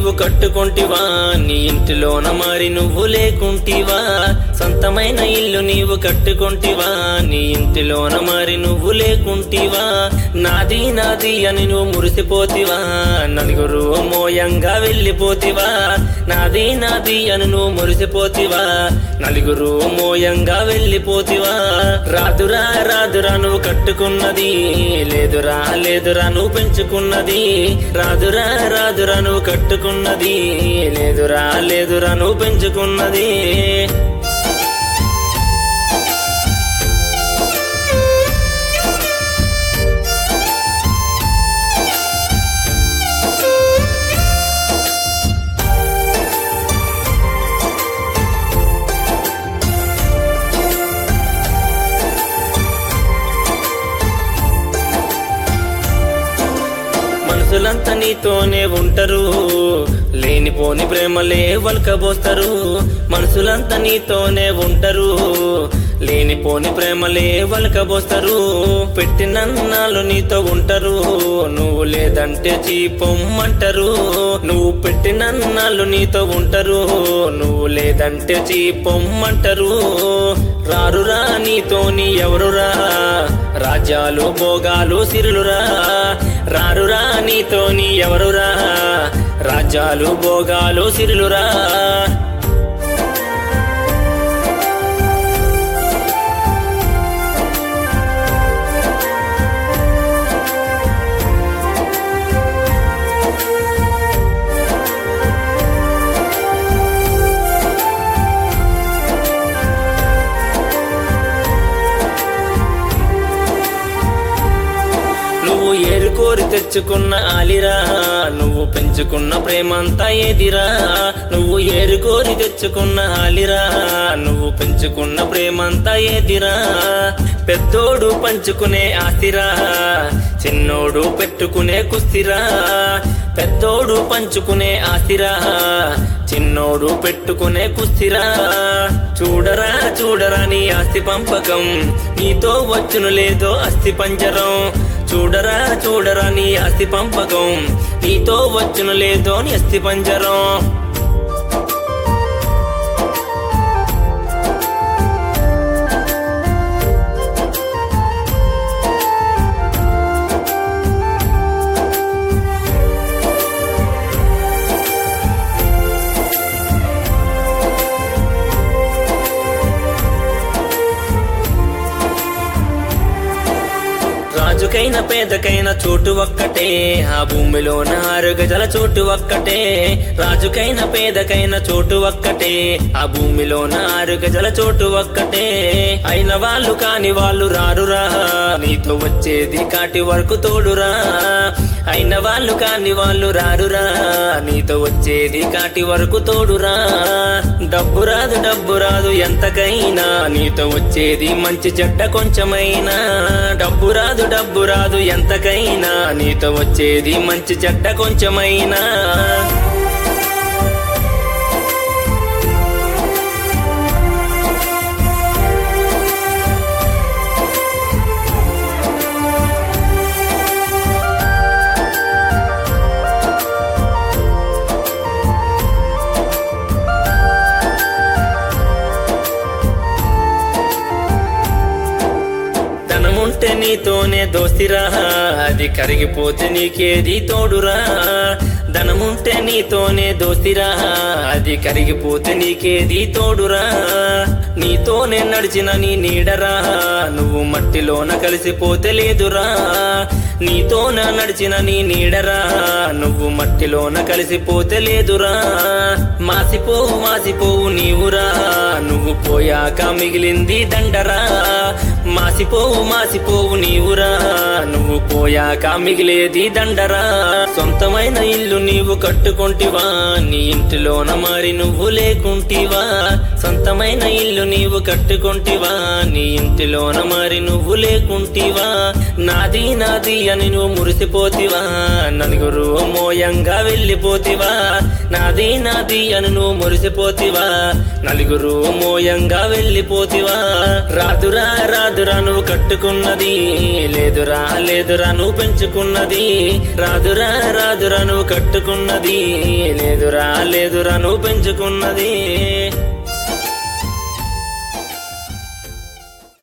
నీవు కట్టుకొంటివా నీ ఇంటిలోన మరి నువ్వు లేకుంటివా సొంతమైన ఇల్లు నీవు కట్టుకొంటివా నీ ఇంటిలోన మరి నువ్వు లేకుంటివా నాది నాది అని నువ్వు మురిసిపోతివా నలుగురు మోయంగా వెళ్ళిపోతివా నాది నాది అని నువ్వు మురిసిపోతివా నలుగురు మోయంగా వెళ్ళిపోతివా రాదురా రాదురా నువ్వు కట్టుకున్నది లేదురా లేదురా నువ్వు పెంచుకున్నది రాదురా రాదురా నువ్వు కట్టుకున్నది లేదురా లేదురా నువ్వు పెంచుకున్నది మనుషులంతా నీతోనే ఉంటారు లేనిపోని ప్రేమలే వలకబోస్తారు మనుషులంతా నీతోనే ఉంటారు లేనిపోని ప్రేమలే వలకబోస్తారు పెట్టినన్నాళ్ళు నీతో ఉంటారు నువ్వు లేదంటే చీపొమ్మంటారు నువ్వు పెట్టినన్నాళ్ళు నీతో ఉంటారు నువ్వు లేదంటే చీపొమ్మంటారు రారురా నీతోని ఎవరురా రాజ్యాలు భోగాలు సిరులురా రారురా నీతోని ఎవరురా రాజ్యాలు భోగాలు సిరులురా నువ్వు ఏరుకోరి తెచ్చుకున్న ఆలిరా నువ్వు పెంచుకున్న ప్రేమంతా ఏదిరా నువ్వు ఏరుకోరి తెచ్చుకున్న ఆలిరా నువ్వు పెంచుకున్న ప్రేమంతా ఏదిరా పెద్దోడు పంచుకునే ఆస్తిరా చిన్నోడు పెట్టుకునే కుస్తిరా పెద్దోడు పంచుకునే ఆస్తిరా చిన్నోడు పెట్టుకునే కుస్తిరా చూడరా చూడరా నీ ఆస్తి పంపకం నీతో వచ్చును లేదో అస్థి పంజరం చూడరా చూడరా నీ అస్థి పంపకం నీతో వచ్చును లేదో నీ అస్థి పంజరం రాజుకైన పేదకైన చోటు ఒక్కటే ఆ భూమిలో ఆరు గజల చోటు ఒక్కటే రాజుకైన పేదకైన చోటు ఒక్కటే ఆ భూమిలో ఆరు గజల చోటు ఒక్కటే అయిన వాళ్ళు కాని వాళ్ళు రారురా నీతో వచ్చేది కాటి వరకు తోడురా అయిన వాళ్ళు కాని వాళ్ళు రారురా నీతో వచ్చేది కాటి వరకు తోడురా డబ్బు రాదు డబ్బు రాదు ఎంతకైనా నీతో వచ్చేది మంచి చెడ్డ కొంచెమైనా డబ్బు రాదు డబ్బు రాదు ఎంతకైనా నీతో వచ్చేది మంచి చెడ్డ కొంచెమైనా ధనముంటే నీతోనే దోస్తిరా అది కరిగిపోతే నీకేది తోడురా ధనముంటే నీతోనే దోస్తిరా అది కరిగిపోతే నీకేది తోడురా నీతోనే నడిచిన నీ నీడరా నువ్వు మట్టిలోన కలిసిపోతే లేదురా నీతోన నడిచిన నీ నీడరా నువ్వు మట్టిలోన కలిసిపోతే లేదురా మాసిపోవు మాసిపోవు నీవురా నువ్వు పోయాక మిగిలింది దండరా మాసిపోవు మాసిపోవు నీవురా నువ్వు పోయాక మిగిలేది దండరా సొంతమైన ఇల్లు నీవు కట్టుకొంటివా నీ ఇంటిలోన మరి నువ్వు లేకుంటివా సొంతమైన ఇల్లు నీవు కట్టుకొంటివా నీ ఇంటిలోన మరి నువ్వు లేకుంటివా నాది నాది అని నువ్వు మురిసిపోతివా నలుగురు మోయంగా వెళ్ళిపోతివా నాది నాది అని నువ్వు మురిసిపోతివా నలుగురు మోయంగా వెళ్ళిపోతివా రాదురా రాదురా రాదురా నువ్వు కట్టుకున్నది లేదురా లేదురా నువ్వు పెంచుకున్నది రాదురా రాదురా నువ్వు కట్టుకున్నది లేదురా లేదురా నువ్వు పెంచుకున్నది